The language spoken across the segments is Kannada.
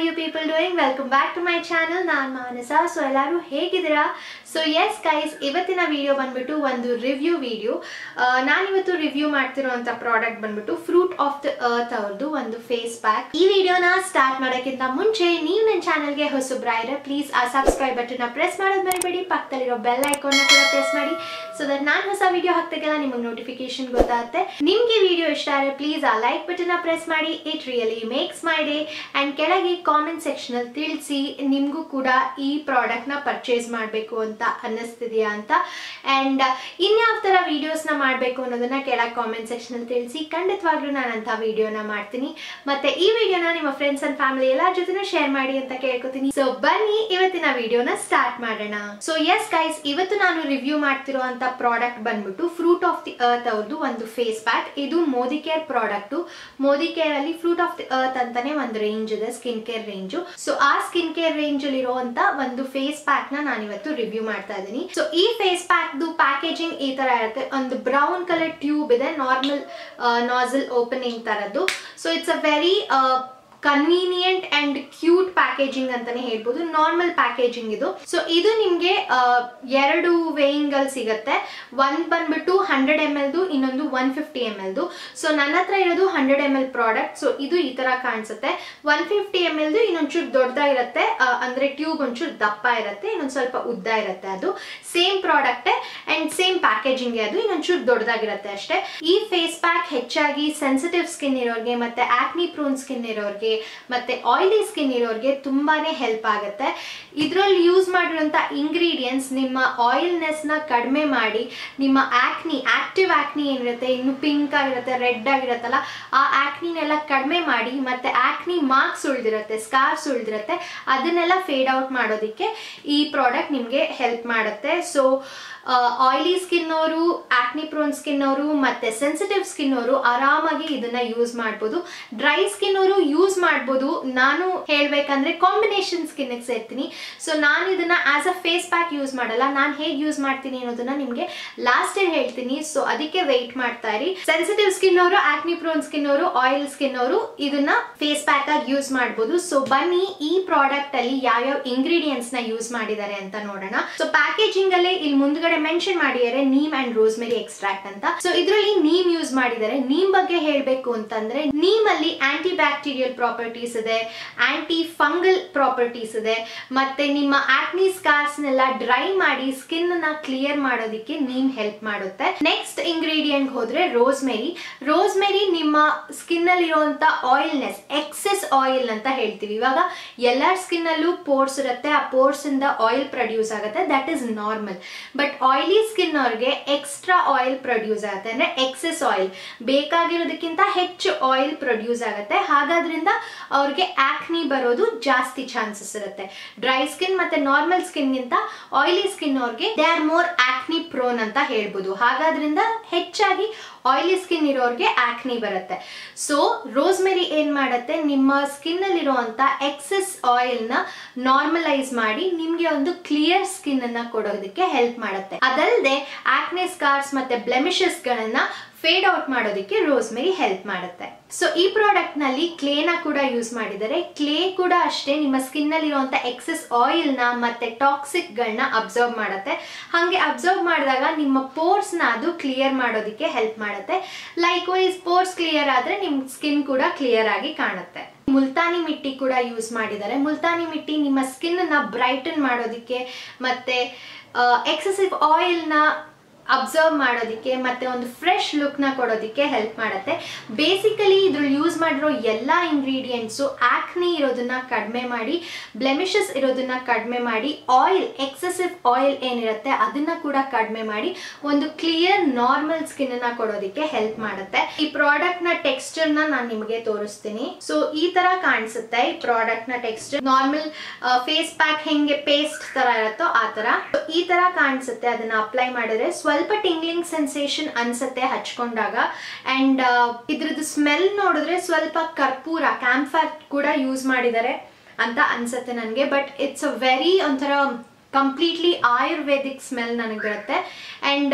you people doing welcome back to my channel ನಾನು ಮಾನಸ ಸೊ ಎಲ್ಲರೂ ಹೇಗಿದ್ದೀರಾ ಸೊ ಎಸ್ ಗೈಸ್ ಇವತ್ತಿನ ವಿಡಿಯೋ ಬಂದ್ಬಿಟ್ಟು ಒಂದು ರಿವ್ಯೂ ವಿಡಿಯೋ ನಾನಿವತ್ತು ರಿವ್ಯೂ ಮಾಡ್ತಿರೋಂಥ ಪ್ರಾಡಕ್ಟ್ ಬಂದ್ಬಿಟ್ಟು ಫ್ರೂಟ್ ಆಫ್ ದ ಅರ್ತ್ ಅವ್ರದ್ದು ಒಂದು ಫೇಸ್ ಪ್ಯಾಕ್ ಈ ವಿಡಿಯೋನ ಸ್ಟಾರ್ಟ್ ಮಾಡೋಕ್ಕಿಂತ ಮುಂಚೆ ನೀವು ನನ್ನ ಚಾನಲ್ಗೆ ಹೊಸಬ್ರಾಯ್ರೆ ಪ್ಲೀಸ್ ಆ ಸಬ್ಸ್ಕ್ರೈಬ್ ಬಟನ್ನ ಪ್ರೆಸ್ ಮಾಡೋದು ಮರಿಬೇಡಿ ಪಕ್ಕದಲ್ಲಿರೋ ಬೆಲ್ ಐಕಾನ್ನ ಕೂಡ ಪ್ರೆಸ್ ಮಾಡಿ ಸೊ ದಟ್ ನಾನು ಹೊಸ ವಿಡಿಯೋ ಹಾಕ್ದಾಗೆಲ್ಲ ನಿಮಗೆ ನೋಟಿಫಿಕೇಶನ್ ಗೊತ್ತಾಗುತ್ತೆ ನಿಮಗೆ ವಿಡಿಯೋ ಇಷ್ಟ ಆದರೆ ಪ್ಲೀಸ್ ಆ ಲೈಕ್ ಬಟನ್ನ ಪ್ರೆಸ್ ಮಾಡಿ it really makes my day and ಕೆಳಗೆ ಕಾಮೆಂಟ್ ಸೆಕ್ಷನಲ್ಲಿ ತಿಳಿಸಿ ನಿಮಗೂ ಕೂಡ ಈ ಪ್ರಾಡಕ್ಟ್ನ ಪರ್ಚೇಸ್ ಮಾಡಬೇಕು ಅಂತ ಅನ್ನಿಸ್ತಿದೆಯಾ ಅಂತ ಆ್ಯಂಡ್ ಇನ್ಯಾವ ಥರ ವೀಡಿಯೋಸ್ನ ಮಾಡಬೇಕು ಅನ್ನೋದನ್ನ ಕೆಳಗೆ ಕಾಮೆಂಟ್ ಸೆಕ್ಷನಲ್ಲಿ ತಿಳಿಸಿ ಖಂಡಿತವಾಗ್ಲೂ ನಾನು ಅಂಥ ವಿಡಿಯೋನ ಮಾಡ್ತೀನಿ ಮತ್ತೆ ಈ ವಿಡಿಯೋನ ನಿಮ್ಮ ಫ್ರೆಂಡ್ಸ್ ಅಂಡ್ ಫ್ಯಾಮಿಲಿ ಎಲ್ಲರ ಜೊತೆ ಶೇರ್ ಮಾಡಿ ಅಂತ ಕೇಳ್ಕೊತೀನಿ ಸೊ ಬನ್ನಿ ಇವತ್ತಿನ ವಿಡಿಯೋನ ಸ್ಟಾರ್ಟ್ ಮಾಡೋಣ ಸೊ ಎಸ್ ಗೈಸ್ ಇವತ್ತು ನಾನು ರಿವ್ಯೂ ಮಾಡ್ತಿರೋ ಅಂತ ಪ್ರಾಡಕ್ಟ್ ಬಂದ್ಬಿಟ್ಟು ಫ್ರೂಟ್ ಆಫ್ ದಿ ಅರ್ತ್ ಅವ್ರದ್ದು ಒಂದು ಫೇಸ್ ಪ್ಯಾಕ್ ಇದು Modicare product Modicare ಅಲ್ಲಿ ಫ್ರೂಟ್ ಆಫ್ ದಿ ಅರ್ತ್ ಅಂತಾನೆ ಒಂದು ರೇಂಜ್ ಇದೆ ಸ್ಕಿನ್ ಕೇರ್ ರೇಂಜ್ ಸೊ ಆ ಸ್ಕಿನ್ ಕೇರ್ ರೇಂಜ್ ಅಲ್ಲಿ ಇರುವಂತ ಒಂದು ಫೇಸ್ ಪ್ಯಾಕ್ ನ ನಾನು ಇವತ್ತು ರಿವ್ಯೂ ಮಾಡ್ತಾ ಇದ್ದೀನಿ ಸೊ ಈ ಫೇಸ್ ಪ್ಯಾಕ್ ಪ್ಯಾಕೇಜಿಂಗ್ ಈ ತರ ಇರುತ್ತೆ ಒಂದು ಬ್ರೌನ್ ಕಲರ್ ಟ್ಯೂಬ್ ಇದೆ ನಾರ್ಮಲ್ ನಾಸಲ್ ಓಪನಿಂಗ್ ತರದ್ದು so it's a very convenient and cute packaging ಅಂತಾನೆ ಹೇಳ್ಬೋದು ನಾರ್ಮಲ್ ಪ್ಯಾಕೇಜಿಂಗ್ ಇದು ಸೊ ಇದು ನಿಮ್ಗೆ ಆ, ಎರಡು ವೇಯಿಂಗ್ ಅಲ್ಲಿ ಸಿಗುತ್ತೆ ಒಂದ್ ಬಂದ್ಬಿಟ್ಟು ಹಂಡ್ರೆಡ್ ಎಮ್ ಎಲ್ದು ಇನ್ನೊಂದು ಒನ್ ಫಿಫ್ಟಿ ಎಮ್ ಎಲ್ದು ಸೊ ನನ್ನ ಹತ್ರ ಇರೋದು hundred M L product so ಇದು ಈ ತರ ಕಾಣಿಸುತ್ತೆ ಒನ್ ಫಿಫ್ಟಿ ಎಮ್ ಎಲ್ದು ಇನ್ನೊಂಚೂರು ದೊಡ್ಡದಾಗಿರುತ್ತೆ ಆ, ಅಂದ್ರೆ ಟ್ಯೂಬ್ ಒಂಚೂರು ದಪ್ಪ ಇರುತ್ತೆ ಇನ್ನೊಂದ್ ಸ್ವಲ್ಪ ಉದ್ದ ಇರುತ್ತೆ ಅದು same product and same packaging ಅದು ಇನ್ನೊಂಚೂರು ದೊಡ್ಡದಾಗಿರುತ್ತೆ ಅಷ್ಟೇ ಈ ಫೇಸ್ ಪ್ಯಾಕ್ ಹೆಚ್ಚಾಗಿ ಸೆನ್ಸಿಟಿವ್ ಸ್ಕಿನ್ ಇರೋರಿಗೆ ಮತ್ತೆ ಆಕ್ನಿ ಪ್ರೋನ್ ಸ್ಕಿನ್ ಇರೋರಿಗೆ ಮತ್ತೆ ಆಯಿಲಿ ಸ್ಕಿನ್ ಇರೋರಿಗೆ ತುಂಬಾನೇ ಹೆಲ್ಪ್ ಆಗುತ್ತೆ ಇದ್ರಲ್ಲಿ ಯೂಸ್ ಮಾಡಿರುವಂತ ಇಂಗ್ರೀಡಿಯೆಂಟ್ಸ್ ನಿಮ್ಮ ಆಯಿಲ್ನೆಸ್ ನ ಕಡಿಮೆ ಮಾಡಿ ನಿಮ್ಮ ಆಕ್ನಿ ಆಕ್ಟಿವ್ ಆಕ್ನಿ ಏನಿರುತ್ತೆ ಇನ್ನು ಪಿಂಕ್ ಆಗಿರುತ್ತೆ ರೆಡ್ ಆಗಿರುತ್ತಲ್ಲ ಆ ಆಕ್ನಿನೆಲ್ಲ ಕಡಿಮೆ ಮಾಡಿ ಮತ್ತೆ ಆಕ್ನಿ ಮಾರ್ಕ್ಸ್ ಉಳಿದಿರುತ್ತೆ ಸ್ಕಾರ್ಸ್ ಉಳಿದಿರುತ್ತೆ ಅದನ್ನೆಲ್ಲ ಫೇಡ್ ಔಟ್ ಮಾಡೋದಕ್ಕೆ ಈ ಪ್ರಾಡಕ್ಟ್ ನಿಮಗೆ ಹೆಲ್ಪ್ ಮಾಡುತ್ತೆ ಸೊ ಆಯಿಲಿ ಸ್ಕಿನ್ ಅವರು ಆಕ್ನಿ ಪ್ರೋನ್ ಸ್ಕಿನ್ ಅವರು ಮತ್ತೆ ಸೆನ್ಸಿಟಿವ್ ಸ್ಕಿನ್ ಅವರು ಆರಾಮಾಗಿ ಇದನ್ನ ಯೂಸ್ ಮಾಡ್ಬೋದು ಡ್ರೈ ಸ್ಕಿನ್ ಅವರು ಯೂಸ್ ಮಾಡ್ಬೋದು ನಾನು ಹೇಳ್ಬೇಕಂದ್ರೆ ಕಾಂಬಿನೇಷನ್ ಸ್ಕಿನ್ ಸೇರ್ತೀನಿ ಸೊ ನಾನು ಇದನ್ನ as a face pack use ಮಾಡಲ್ಲ ನಾನು ಹೇಗೆ ಯೂಸ್ ಮಾಡ್ತೀನಿ ಅನ್ನೋದನ್ನ ನಿಮಗೆ ಲಾಸ್ಟ್ ಇಯರ್ ಹೇಳ್ತೀನಿ ಸೊ ಅದಕ್ಕೆ ವೆಯ್ಟ್ ಮಾಡ್ತಾ ಇರಿ ಸೆನ್ಸಿಟಿವ್ ಸ್ಕಿನ್ ಅವರು ಆಕ್ನಿ ಪ್ರೋನ್ ಸ್ಕಿನ್ ಅವರು ಆಯಿಲ್ ಸ್ಕಿನ್ ಅವರು ಇದನ್ನ ಫೇಸ್ ಪ್ಯಾಕ್ ಆಗಿ ಯೂಸ್ ಮಾಡ್ಬೋದು ಸೊ ಬನ್ನಿ ಈ ಪ್ರಾಡಕ್ಟ್ ಅಲ್ಲಿ ಯಾವ್ಯಾವ ಇಂಗ್ರೀಡಿಯೆಂಟ್ಸ್ ನ ಯೂಸ್ ಮಾಡಿದ್ದಾರೆ ಅಂತ ನೋಡೋಣ ಸೊ ಪ್ಯಾಕೇಜಿಂಗ್ ಅಲ್ಲೇ ಇಲ್ಲಿ ಮುಂದ್ಗಡೆ ಮೆನ್ಷನ್ ಮಾಡಿದ್ದಾರೆ ನೀಮ್ ಅಂಡ್ ರೋಸ್ಮೆರಿ ಎಕ್ಸ್ಟ್ರಾಕ್ಟ್ ಅಂತ ಸೊ ಇದರಲ್ಲಿ ನೀಮ್ ಯೂಸ್ ಮಾಡಿದ್ದಾರೆ ನೀಮ್ ಬಗ್ಗೆ ಹೇಳ್ಬೇಕು ಅಂತಂದ್ರೆ ನೀಮ್ ಅಲ್ಲಿ ಆಂಟಿ ಬ್ಯಾಕ್ಟೀರಿಯಲ್ ಪ್ರಾಪರ್ಟೀಸ್ ಇದೆ ಆಂಟಿ ಫಂಗಲ್ ಪ್ರಾಪರ್ಟೀಸ್ ಇದೆ ಮತ್ತೆ ನಿಮ್ಮ ಆಕ್ನಿ ಸ್ಕಾರ್ಸ್ ನೆಲ್ಲ ಡ್ರೈ ಮಾಡಿ ಸ್ಕಿನ್ ನ ಕ್ಲಿಯರ್ ಮಾಡೋದಕ್ಕೆ ನೀಮ್ ಹೆಲ್ಪ್ ಮಾಡುತ್ತೆ ನೆಕ್ಸ್ಟ್ ಇಂಗ್ರೀಡಿಯೆಂಟ್ ಹೋದ್ರೆ ರೋಸ್ಮೆರಿ ರೋಸ್ಮೆರಿ ನಿಮ್ಮ ಸ್ಕಿನ್ ಅಲ್ಲಿ ಇರುವಂತ ಆಯಿಲ್ನೆಸ್ ಎಕ್ಸೆಸ್ ಆಯಿಲ್ ಅಂತ ಹೇಳ್ತೀವಿ ಇವಾಗ ಎಲ್ಲರ ಸ್ಕಿನ್ ಅಲ್ಲೂ ಪೋರ್ಸ್ ಇರುತ್ತೆ ಆ ಪೋರ್ಸ್ ಇಂದ ಆಯಿಲ್ ಪ್ರೊಡ್ಯೂಸ್ ಆಗುತ್ತೆ that is normal but oily skin ಅವ್ರಿಗೆ ಎಕ್ಸ್ಟ್ರಾ ಆಯಿಲ್ ಪ್ರೊಡ್ಯೂಸ್ ಆಗುತ್ತೆ ಅಂದ್ರೆ ಎಕ್ಸೆಸ್ ಆಯಿಲ್ ಬೇಕಾಗಿರೋದಕ್ಕಿಂತ ಹೆಚ್ಚು ಆಯಿಲ್ ಪ್ರೊಡ್ಯೂಸ್ ಆಗುತ್ತೆ ಹಾಗಾದ್ರಿಂದ ಅವ್ರಿಗೆ ಆಕ್ನಿ ಬರೋದು ಜಾಸ್ತಿ ಚಾನ್ಸಸ್ ಇರುತ್ತೆ ಡ್ರೈ ಸ್ಕಿನ್ ಮತ್ತೆ ನಾರ್ಮಲ್ ಸ್ಕಿನ್ ಗಿಂತ ಆಯಿಲಿ ಸ್ಕಿನ್ ಅವ್ರಿಗೆ they are more acne prone ಅಂತ ಹೇಳ್ಬೋದು ಹಾಗಾದ್ರಿಂದ ಹೆಚ್ಚಾಗಿ ಆಯಿಲಿ ಸ್ಕಿನ್ ಇರೋರಿಗೆ ಆಕ್ನಿ ಬರುತ್ತೆ ಸೊ ರೋಸ್ಮೆರಿ ಏನ್ ಮಾಡುತ್ತೆ ನಿಮ್ಮ ಸ್ಕಿನ್ ಅಲ್ಲಿರುವಂತ ಎಕ್ಸೆಸ್ ಆಯಿಲ್ ನ ನಾರ್ಮಲೈಸ್ ಮಾಡಿ ನಿಮ್ಗೆ ಒಂದು ಕ್ಲಿಯರ್ ಸ್ಕಿನ್ ಅನ್ನ ಕೊಡೋದಕ್ಕೆ ಹೆಲ್ಪ್ ಮಾಡುತ್ತೆ ಅದಲ್ಲದೆ ಆಕ್ನೆ ಸ್ಕಾರ್ಸ್ ಮತ್ತೆ ಬ್ಲೆಮಿಷಸ್ ಗಳನ್ನ ಫೇಡ್ ಔಟ್ ಮಾಡೋದಕ್ಕೆ ರೋಸ್ಮೆರಿ ಹೆಲ್ಪ್ ಮಾಡುತ್ತೆ ಸೊ ಈ ಪ್ರಾಡಕ್ಟ್ ನಲ್ಲಿ ಕ್ಲೇನ ಕೂಡ ಯೂಸ್ ಮಾಡಿದ್ದಾರೆ ಕ್ಲೇ ಕೂಡ ಅಷ್ಟೇ ನಿಮ್ಮ ಸ್ಕಿನ್ ಅಲ್ಲಿ ಇರುವಂತ ಎಕ್ಸೆಸ್ ಆಯಿಲ್ ನ ಮತ್ತೆ ಟಾಕ್ಸಿಕ್ ಗಳನ್ನ ಅಬ್ಸರ್ವ್ ಮಾಡುತ್ತೆ ಹಾಗೆ ಅಬ್ಸರ್ವ್ ಮಾಡಿದಾಗ ನಿಮ್ಮ ಪೋರ್ಸ್ ನ ಅದು ಕ್ಲಿಯರ್ ಮಾಡೋದಕ್ಕೆ ಹೆಲ್ಪ್ ಮಾಡುತ್ತೆ ಲೈಕ್ ವೈಸ್ ಪೋರ್ಸ್ ಕ್ಲಿಯರ್ ಆದ್ರೆ ನಿಮ್ ಸ್ಕಿನ್ ಕೂಡ ಕ್ಲಿಯರ್ ಆಗಿ ಕಾಣುತ್ತೆ ಮುಲ್ತಾನಿ ಮಿಟ್ಟಿ ಕೂಡ ಯೂಸ್ ಮಾಡಿದ್ದಾರೆ ಮುಲ್ತಾನಿ ಮಿಟ್ಟಿ ನಿಮ್ಮ ಸ್ಕಿನ್ ನ ಬ್ರೈಟನ್ ಮಾಡೋದಕ್ಕೆ ಮತ್ತೆ ಎಕ್ಸೆಸಿವ್ ಆಯಿಲ್ ನ ಅಬ್ಸರ್ವ್ ಮಾಡೋದಕ್ಕೆ ಮತ್ತೆ ಒಂದು ಫ್ರೆಶ್ ಲುಕ್ ನ ಕೊಡೋದಕ್ಕೆ ಹೆಲ್ಪ್ ಮಾಡುತ್ತೆ ಬೇಸಿಕಲಿ ಇದ್ರಲ್ಲಿ ಯೂಸ್ ಮಾಡಿರೋ ಎಲ್ಲ ಇಂಗ್ರೀಡಿಯೆಂಟ್ಸು ಆಕ್ನಿ ಇರೋದನ್ನ ಕಡಿಮೆ ಮಾಡಿ ಬ್ಲೆಮಿಷಸ್ ಇರೋದನ್ನ ಕಡಿಮೆ ಮಾಡಿ ಆಯಿಲ್ ಎಕ್ಸೆಸಿವ್ ಆಯಿಲ್ ಏನಿರುತ್ತೆ ಅದನ್ನ ಕೂಡ ಕಡಿಮೆ ಮಾಡಿ ಒಂದು ಕ್ಲಿಯರ್ ನಾರ್ಮಲ್ ಸ್ಕಿನ್ ನ ಕೊಡೋದಕ್ಕೆ ಹೆಲ್ಪ್ ಮಾಡುತ್ತೆ ಈ ಪ್ರಾಡಕ್ಟ್ ನ ಟೆಕ್ಸ್ಚರ್ ನ ನಾನು ನಿಮಗೆ ತೋರಿಸ್ತೀನಿ ಸೊ ಈ ತರ ಕಾಣಿಸುತ್ತೆ ಈ ಪ್ರಾಡಕ್ಟ್ ನ ಟೆಕ್ಸ್ಚರ್ ನಾರ್ಮಲ್ ಫೇಸ್ ಪ್ಯಾಕ್ ಹೆಂಗೆ ಪೇಸ್ಟ್ ತರ ಇರುತ್ತೋ ಆ ತರ So, ಈ ತರ ಕಾಣಿಸುತ್ತೆ ಅದನ್ನ ಅಪ್ಲೈ ಮಾಡಿದ್ರೆ ಸ್ವಲ್ಪ ಟಿಂಗ್ಲಿಂಗ್ ಸೆನ್ಸೇಷನ್ ಅನ್ಸುತ್ತೆ ಹಚ್ಕೊಂಡಾಗ ಅಂಡ್ ಇದ್ರದ್ದು ಸ್ಮೆಲ್ ನೋಡಿದ್ರೆ ಸ್ವಲ್ಪ ಕರ್ಪೂರ ಕ್ಯಾಂಫರ್ ಕೂಡ ಯೂಸ್ ಮಾಡಿದ್ದಾರೆ ಅಂತ ಅನ್ಸುತ್ತೆ ನನಗೆ ಬಟ್ ಇಟ್ಸ್ ಅ ವೆರಿ ಒಂಥರ ಕಂಪ್ಲೀಟ್ಲಿ ಆಯುರ್ವೇದಿಕ್ ಸ್ಮೆಲ್ ನನಗೆ ಬರುತ್ತೆ ಆ್ಯಂಡ್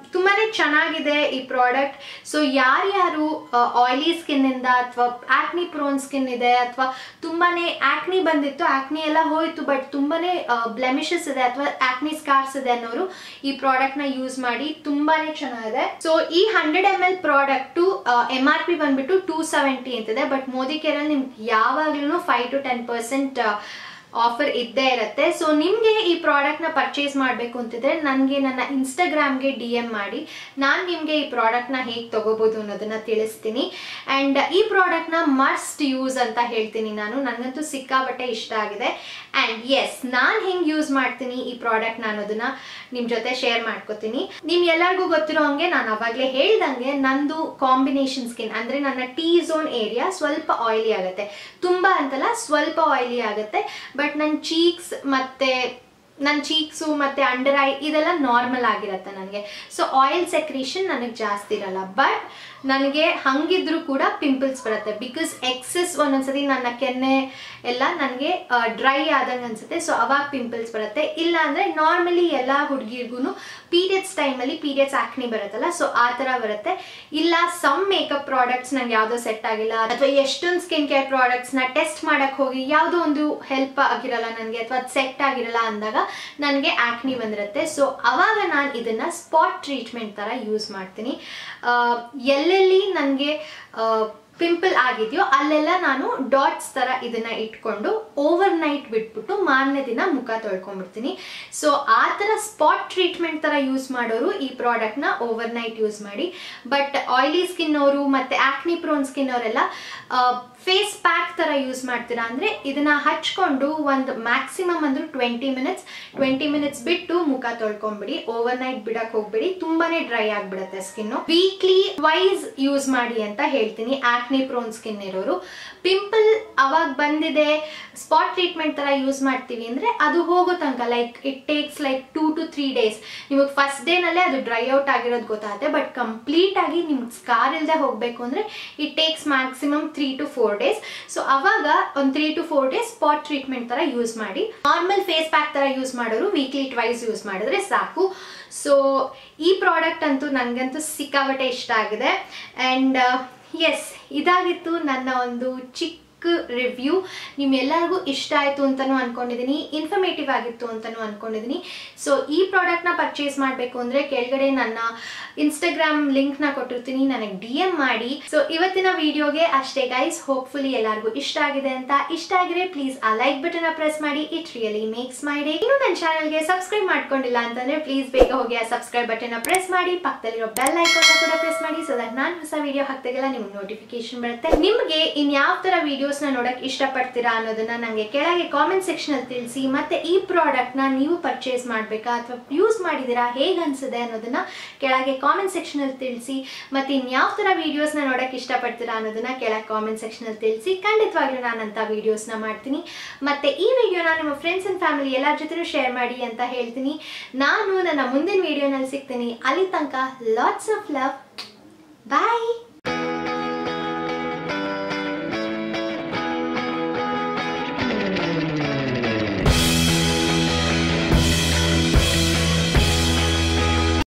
ತುಂಬಾ ಚೆನ್ನಾಗಿದೆ ಈ ಪ್ರಾಡಕ್ಟ್ ಸೊ ಯಾರ್ಯಾರು ಆಯಿಲಿ ಸ್ಕಿನ್ನಿಂದ ಅಥವಾ ಆಕ್ನಿ ಪ್ರೋನ್ ಸ್ಕಿನ್ ಇದೆ ಅಥವಾ ತುಂಬಾ ಆಕ್ನಿ ಬಂದಿತ್ತು ಆಕ್ನಿ ಎಲ್ಲ ಹೋಯಿತು ಬಟ್ ತುಂಬಾ ಬ್ಲೆಮಿಷಸ್ ಇದೆ ಅಥವಾ ಆಕ್ನಿ ಸ್ಕಾರ್ಸ್ ಇದೆ ಅನ್ನೋರು ಈ ಪ್ರಾಡಕ್ಟ್ನ ಯೂಸ್ ಮಾಡಿ ತುಂಬಾ ಚೆನ್ನಾಗಿದೆ ಸೊ ಈ hundred M L product M R P ಬಂದ್ಬಿಟ್ಟು ಟೂ ಸೆವೆಂಟಿ ಅಂತಿದೆ ಬಟ್ ಮೋದಿ ಕೇರಲ್ಲಿ ನಿಮ್ಗೆ ಯಾವಾಗ್ಲೂ five to ten percent offer ಇದ್ದೇ ಇರುತ್ತೆ ಸೊ ನಿಮಗೆ ಈ ಪ್ರಾಡಕ್ಟ್ನ ಪರ್ಚೇಸ್ ಮಾಡಬೇಕು ಅಂತಿದ್ರೆ ನನಗೆ ನನ್ನ ಇನ್ಸ್ಟಾಗ್ರಾಮ್ಗೆ ಡಿ ಎಮ್ ಮಾಡಿ ನಾನು ನಿಮಗೆ ಈ ಪ್ರಾಡಕ್ಟ್ನ ಹೇಗೆ ತಗೋಬೋದು ಅನ್ನೋದನ್ನ ತಿಳಿಸ್ತೀನಿ ಆ್ಯಂಡ್ ಈ ಪ್ರಾಡಕ್ಟ್ನ ಮಸ್ಟ್ ಯೂಸ್ ಅಂತ ಹೇಳ್ತೀನಿ ನಾನು ನನಗಂತೂ ಸಿಕ್ಕಾಬಟ್ಟೆ ಇಷ್ಟ ಆಗಿದೆ ಆ್ಯಂಡ್ ಎಸ್ ನಾನು ಹೆಂಗೆ ಯೂಸ್ ಮಾಡ್ತೀನಿ ಈ ಪ್ರಾಡಕ್ಟ್ನ ಅನ್ನೋದನ್ನ ನಿಮ್ಮ ಜೊತೆ ಶೇರ್ ಮಾಡ್ಕೋತೀನಿ ನಿಮ್ ಎಲ್ಲರಿಗೂ ಗೊತ್ತಿರೋ ಹಂಗೆ ನಾನು ಅವಾಗಲೇ ಹೇಳ್ದಂಗೆ ನಂದು ಕಾಂಬಿನೇಷನ್ ಸ್ಕಿನ್ ಅಂದರೆ ನನ್ನ ಟೀ ಝೋನ್ ಏರಿಯಾ ಸ್ವಲ್ಪ ಆಯಿಲಿ ಆಗುತ್ತೆ ತುಂಬ ಅಂತಲ್ಲ ಸ್ವಲ್ಪ ಆಯಿಲಿ ಆಗುತ್ತೆ ಬಟ್ ನನ್ನ ಚೀಕ್ಸ್ ಮತ್ತೆ ನನ್ನ ಚೀಕ್ಸು ಮತ್ತು ಅಂಡರ್ ಐ ಇದೆಲ್ಲ ನಾರ್ಮಲ್ ಆಗಿರುತ್ತೆ ನನಗೆ ಸೊ ಆಯಿಲ್ ಸೆಕ್ರೀಷನ್ ನನಗೆ ಜಾಸ್ತಿ ಇರಲ್ಲ ಬಟ್ ನನಗೆ ಹಂಗಿದ್ರೂ ಕೂಡ ಪಿಂಪಲ್ಸ್ ಬರುತ್ತೆ ಬಿಕಾಸ್ ಎಕ್ಸಸ್ ಒಂದೊಂದ್ಸತಿ ನನ್ನ ಕೆನ್ನೆ ಎಲ್ಲ ನನಗೆ ಡ್ರೈ ಆದಂಗೆ ಅನ್ಸುತ್ತೆ ಸೊ ಅವಾಗ ಪಿಂಪಲ್ಸ್ ಬರುತ್ತೆ ಇಲ್ಲ ಅಂದರೆ ನಾರ್ಮಲಿ ಎಲ್ಲ ಹುಡುಗಿರ್ಗೂ ಪೀರಿಯಡ್ಸ್ ಟೈಮಲ್ಲಿ ಪೀರಿಯಡ್ಸ್ ಆಕ್ನಿ ಬರುತ್ತಲ್ಲ ಸೊ ಆ ಥರ ಬರುತ್ತೆ ಇಲ್ಲ ಸಮ್ ಮೇಕಪ್ ಪ್ರಾಡಕ್ಟ್ಸ್ ನಂಗೆ ಯಾವುದೋ ಸೆಟ್ ಆಗಿಲ್ಲ ಅಥವಾ ಎಷ್ಟೊಂದು ಸ್ಕಿನ್ ಕೇರ್ ಪ್ರಾಡಕ್ಟ್ಸ್ನ ಟೆಸ್ಟ್ ಮಾಡಕ್ಕೆ ಹೋಗಿ ಯಾವುದೋ ಒಂದು ಹೆಲ್ಪ್ ಆಗಿರಲ್ಲ ನನಗೆ ಅಥವಾ ಸೆಟ್ ಆಗಿರಲ್ಲ ಅಂದಾಗ ನನಗೆ ಆಕ್ನಿ ಬಂದಿರುತ್ತೆ ಸೊ ಅವಾಗ ನಾನು ಇದನ್ನ ಸ್ಪಾಟ್ ಟ್ರೀಟ್ಮೆಂಟ್ ಥರ ಯೂಸ್ ಮಾಡ್ತೀನಿ ಆ, ಎಲ್ಲೆಲ್ಲಿ ನನಗೆ ಪಿಂಪಲ್ ಆಗಿದೆಯೋ ಅಲ್ಲೆಲ್ಲ ನಾನು ಡಾಟ್ಸ್ ಥರ ಇದನ್ನ ಇಟ್ಕೊಂಡು ಓವರ್ ನೈಟ್ ಬಿಟ್ಬಿಟ್ಟು ಮಾರನೇ ದಿನ ಮುಖ ತೊಳ್ಕೊಂಡ್ಬಿಡ್ತೀನಿ ಸೊ ಆ ಥರ ಸ್ಪಾಟ್ ಟ್ರೀಟ್ಮೆಂಟ್ ಥರ ಯೂಸ್ ಮಾಡೋರು ಈ ಪ್ರಾಡಕ್ಟ್ನ ಓವರ್ ನೈಟ್ ಯೂಸ್ ಮಾಡಿ ಬಟ್ ಆಯಿಲಿ ಸ್ಕಿನ್ ಅವರು ಮತ್ತು ಆಕ್ನಿ ಪ್ರೋನ್ ಸ್ಕಿನ್ ಅವರೆಲ್ಲ ಫೇಸ್ ಪ್ಯಾಕ್ ಥರ ಯೂಸ್ ಮಾಡ್ತೀರಾ ಅಂದರೆ ಇದನ್ನ ಹಚ್ಕೊಂಡು ಒಂದು ಮ್ಯಾಕ್ಸಿಮಮ್ ಅಂದ್ರೆ ಟ್ವೆಂಟಿ ಮಿನಿಟ್ಸ್ ಟ್ವೆಂಟಿ ಮಿನಿಟ್ಸ್ ಬಿಟ್ಟು ಮುಖ ತೊಳ್ಕೊಂಬಿಡಿ ಓವರ್ ನೈಟ್ ಬಿಡಕ್ಕೆ ಹೋಗ್ಬೇಡಿ ತುಂಬಾನೇ ಡ್ರೈ ಆಗಿಬಿಡುತ್ತೆ ಸ್ಕಿನ್ನು ವೀಕ್ಲಿ ವೈಸ್ ಯೂಸ್ ಮಾಡಿ ಅಂತ ಹೇಳ್ತೀನಿ ಆಕ್ನಿ ಪ್ರೋನ್ ಸ್ಕಿನ್ ಇರೋರು ಪಿಂಪಲ್ ಅವಾಗ ಬಂದಿದೆ ಸ್ಪಾಟ್ ಟ್ರೀಟ್ಮೆಂಟ್ ಥರ ಯೂಸ್ ಮಾಡ್ತೀವಿ ಅಂದರೆ ಅದು ಹೋಗೋ ತನಕ like it takes like two to three days ನಿಮಗೆ ಫಸ್ಟ್ ಡೇನಲ್ಲೇ ಅದು ಡ್ರೈ ಔಟ್ ಆಗಿರೋದು ಗೊತ್ತಾಗುತ್ತೆ ಬಟ್ ಕಂಪ್ಲೀಟ್ ಆಗಿ ನಿಮ್ಗೆ ಸ್ಕಾರ್ ಇಲ್ಲದೆ ಹೋಗಬೇಕು ಅಂದರೆ it takes maximum three to four days so ಅವಾಗ ಒಂದು three to four days spot treatment ಥರ ಯೂಸ್ ಮಾಡಿ ನಾರ್ಮಲ್ ಫೇಸ್ ಪ್ಯಾಕ್ ಥರ ಯೂಸ್ ಮಾಡೋರು ವೀಕ್ಲಿ ಟ್ವೈಸ್ ಯೂಸ್ ಮಾಡಿದ್ರೆ ಸಾಕು ಸೊ ಈ ಪ್ರಾಡಕ್ಟ್ ಅಂತೂ ನನಗಂತೂ ಸಿಕ್ಕಾಬಟ್ಟೆ ಇಷ್ಟ ಆಗಿದೆ ಆ್ಯಂಡ್ ಎಸ್ ಇದಾಗಿತ್ತು ನನ್ನ ಒಂದು ಚಿಕ್ಕ ರಿವ್ಯೂ ನಿಮ್ಮೆಲ್ಲರಿಗೂ ಇಷ್ಟ ಆಯಿತು ಅಂತಲೂ ಅನ್ಕೊಂಡಿದ್ದೀನಿ ಇನ್ಫಾರ್ಮೇಟಿವ್ ಆಗಿತ್ತು ಅಂತಲೂ ಅನ್ಕೊಂಡಿದ್ದೀನಿ ಸೊ ಈ ಪ್ರಾಡಕ್ಟ್ನ ಪರ್ಚೇಸ್ ಮಾಡಬೇಕು ಅಂದರೆ ಕೆಳಗಡೆ ನನ್ನ ಇನ್ಸ್ಟಾಗ್ರಾಮ್ ಲಿಂಕ್ನ ಕೊಟ್ಟಿರ್ತೀನಿ ನನಗೆ ಡಿ ಎಮ್ ಮಾಡಿ ಸೊ ಇವತ್ತಿನ ವಿಡಿಯೋಗೆ ಅಷ್ಟೇ ಗೈಸ್ ಹೋಪ್ಫುಲಿ ಎಲ್ಲರಿಗೂ ಇಷ್ಟ ಆಗಿದೆ ಅಂತ ಇಷ್ಟ ಆಗಿದ್ರೆ ಪ್ಲೀಸ್ ಆ ಲೈಕ್ ಬಟನ್ನ ಪ್ರೆಸ್ ಮಾಡಿ it really makes my day ಇನ್ನು ನನ್ನ ಚಾನಲ್ಗೆ ಸಬ್ಸ್ಕ್ರೈಬ್ ಮಾಡ್ಕೊಂಡಿಲ್ಲ ಅಂತಂದ್ರೆ ಪ್ಲೀಸ್ ಬೇಗ ಹೋಗಿ ಆ ಸಬ್ಸ್ಕ್ರೈಬ್ ಬಟನ್ನ ಪ್ರೆಸ್ ಮಾಡಿ ಪಕ್ಕದಲ್ಲಿರೋ ಬೆಲ್ ಐಕಾನ್ ಕೂಡ ಪ್ರೆಸ್ ಮಾಡಿ ಸೊ ದಟ್ ನಾನು ಹೊಸ ವಿಡಿಯೋ ಹಾಕ್ದಾಗೆಲ್ಲ ನಿಮ್ಗೆ ನೋಟಿಫಿಕೇಶನ್ ಬರುತ್ತೆ ನಿಮಗೆ ಇನ್ ಯಾವ ತರ ವಿಡಿಯೋಸ್ನ ನೋಡಕ್ ಇಷ್ಟಪಡ್ತೀರಾ ಅನ್ನೋದನ್ನ ನನಗೆ ಕೆಳಗೆ ಕಾಮೆಂಟ್ ಸೆಕ್ಷನ್ ಅಲ್ಲಿ ತಿಳಿಸಿ ಮತ್ತೆ ಈ ಪ್ರಾಡಕ್ಟ್ ನ ನೀವು ಪರ್ಚೇಸ್ ಮಾಡ್ಬೇಕಾ ಅಥವಾ ಯೂಸ್ ಮಾಡಿದೀರಾ ಹೇಗ್ ಅನ್ಸಿದೆ ಅನ್ನೋದನ್ನ ಕೆಳಗೆ ಕಾಮೆಂಟ್ ಸೆಕ್ಷನ್ ಅಲ್ಲಿ ತಿಳಿಸಿ ಮತ್ತೆ ಇನ್ ಯಾವ ತರ ವಿಡಿಯೋಸ್ನ ನೋಡಕ್ ಇಷ್ಟಪಡ್ತೀರಾ ಅನ್ನೋದನ್ನ ಕೆಳಗೆ ಕಾಮೆಂಟ್ ಸೆಕ್ಷನ್ ಅಲ್ಲಿ ತಿಳಿಸಿ ಖಂಡಿತವಾಗ್ಲೂ ನಾನು ಅಂತ ವಿಡಿಯೋಸ್ನ ಮಾಡ್ತೀನಿ ಮತ್ತೆ ಈ ವಿಡಿಯೋನ ನಿಮ್ಮ ಫ್ರೆಂಡ್ಸ್ ಅಂಡ್ ಫ್ಯಾಮಿಲಿ ಎಲ್ಲರ ಜೊತೆನೂ ಶೇರ್ ಮಾಡಿ ಅಂತ ಹೇಳ್ತೀನಿ ನಾನು ನನ್ನ ಮುಂದಿನ ವಿಡಿಯೋನಲ್ಲಿ ಸಿಗ್ತೀನಿ ಅಲ್ಲಿ ತನಕ ಲಾಟ್ಸ್ ಆಫ್ ಲವ್ ಬಾಯ್